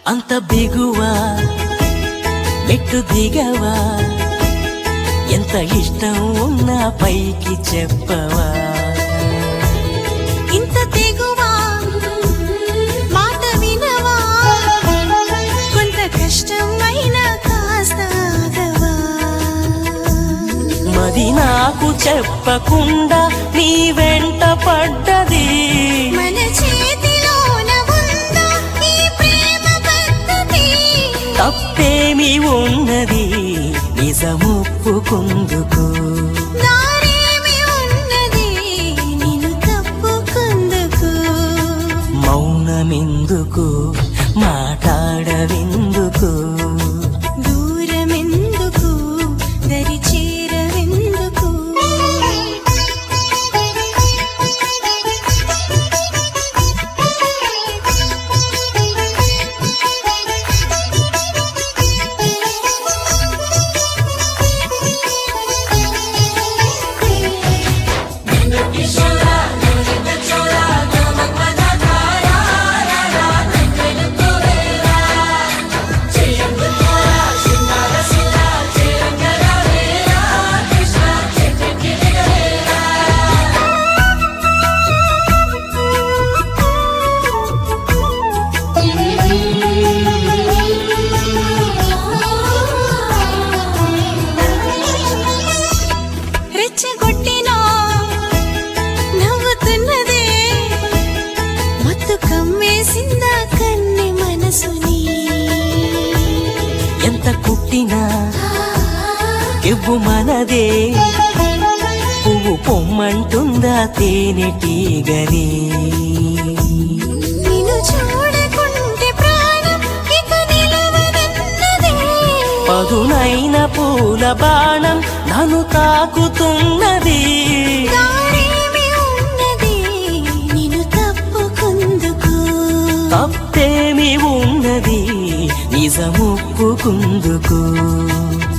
అంత బిగువా మెట్టు దిగవా ఎంత ఇష్టం ఉన్నా పైకి చెప్పవా ఇంత తెగువా మాట వినవా కొంత కష్టం అయినా కాస్త ఆగవా మది నాకు చెప్పకుండా నీ వెంట పడ్డది మన చేతిలోన ఉందా ఈ ప్రేమ పద్ధతి తప్పేమి ఉన్నది నిజమొప్పుకుందుకు నారేమి ఉన్నది నేను తప్పుకుందుకు మౌనమెందుకు మాట్లాడవెందుకు దూరమెందుకు దరి చేరవెందుకు రెచ్చగొట్టినా నవ్వుతున్నదే మత్తు కమ్మేసిందా కన్ని మనసుని ఎంత కుట్టినా ఎవ్వు మనదే పువ్వు పొమ్మంటుందా తేనెటీగని నిన్ను చూడకుంటే ప్రాణం ఇక నిలవదన్నదే పదునైన పూల బాణం నన్ను తాకుతున్నది దారేమి ఉన్నది నిన్ను తప్పుకుందుకు తప్పేమి ఉన్నది నిజముప్పుకుందుకు